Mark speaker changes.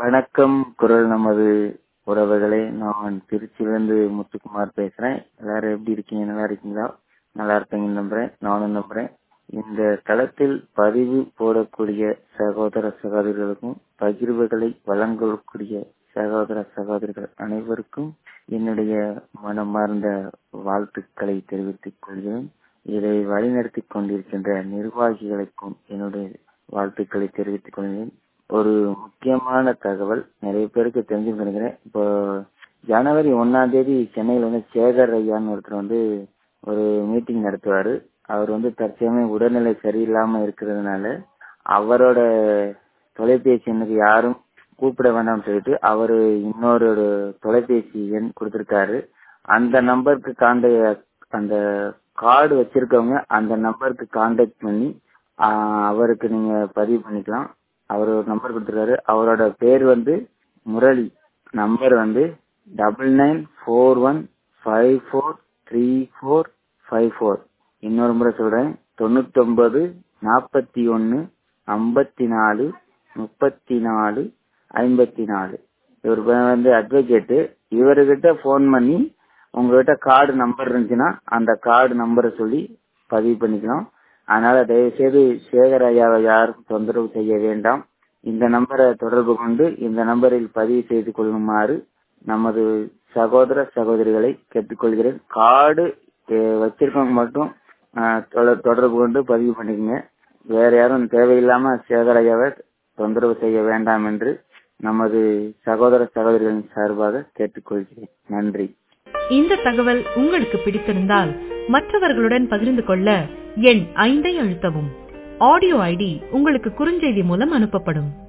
Speaker 1: வணக்கம் குரல் நமது உறவுகளே நான் திருச்சியிலிருந்து முத்துக்குமார் பேசுறேன் எல்லாரும் எப்படி இருக்கீங்க நல்லா இருக்கீங்களா நல்லா இருப்பீங்கன்னு நம்புறேன் நானும் நம்புறேன் இந்த தளத்தில் பதிவு போடக்கூடிய சகோதர சகோதரிகளுக்கும் பகிர்வுகளை வழங்கக்கூடிய சகோதர சகோதரிகள் அனைவருக்கும் என்னுடைய மனமார்ந்த வாழ்த்துக்களை தெரிவித்துக் கொள்கிறேன் இதை வழிநடத்தி கொண்டிருக்கின்ற நிர்வாகிகளுக்கும் என்னுடைய வாழ்த்துக்களை தெரிவித்துக் கொள்கிறேன் ஒரு முக்கியமான தகவல் நிறைய பேருக்கு தெரிஞ்சு நினைக்கிறேன் இப்போ ஜனவரி ஒன்னாம் தேதி சென்னையில் வந்து சேகர் ஐயான்னு ஒருத்தர் வந்து ஒரு மீட்டிங் நடத்துவாரு அவர் வந்து தற்சமயம் உடல்நிலை சரியில்லாம இருக்கிறதுனால அவரோட தொலைபேசி எண்ணுக்கு யாரும் கூப்பிட வேண்டாம்னு சொல்லிட்டு அவரு இன்னொரு தொலைபேசி எண் கொடுத்திருக்காரு அந்த நம்பருக்கு கான்டாக்ட் அந்த கார்டு வச்சிருக்கவங்க அந்த நம்பருக்கு கான்டாக்ட் பண்ணி அவருக்கு நீங்க பதிவு பண்ணிக்கலாம் அவர் ஒரு நம்பர் கொடுத்துருக்காரு அவரோட பேர் வந்து முரளி நம்பர் வந்து double nine four one five four three four five four இன்னொரு முறை சொல்றேன் தொண்ணூத்தொன்பது நாற்பத்தி ஒன்னு ஐம்பத்தி நாலு முப்பத்தி நாலு ஐம்பத்தி நாலு இவர் வந்து அட்வொகேட்டு இவர்கிட்ட ஃபோன் பண்ணி உங்ககிட்ட கார்டு நம்பர் இருந்துச்சுன்னா அந்த கார்டு நம்பரை சொல்லி பதிவு பண்ணிக்கலாம் அதனால தயவுசெய்து சேகர் ஐயாவை யாரும் தொந்தரவு செய்ய வேண்டாம் இந்த நம்பரை தொடர்பு கொண்டு இந்த நம்பரில் பதிவு செய்து கொள்ளுமாறு நமது சகோதர சகோதரிகளை கேட்டுக்கொள்கிறேன் கார்டு வச்சிருக்கவங்க மட்டும் தொடர்பு கொண்டு பதிவு பண்ணிக்கங்க வேற யாரும் தேவையில்லாம சேகர் ஐயாவை தொந்தரவு செய்ய வேண்டாம் என்று நமது சகோதர சகோதரிகளின் சார்பாக கேட்டுக்கொள்கிறேன் நன்றி
Speaker 2: இந்த தகவல் உங்களுக்கு பிடித்திருந்தால் மற்றவர்களுடன் பகிர்ந்து கொள்ள எண் ஐந்தை அழுத்தவும் ஆடியோ ஐடி உங்களுக்கு குறுஞ்செய்தி மூலம் அனுப்பப்படும்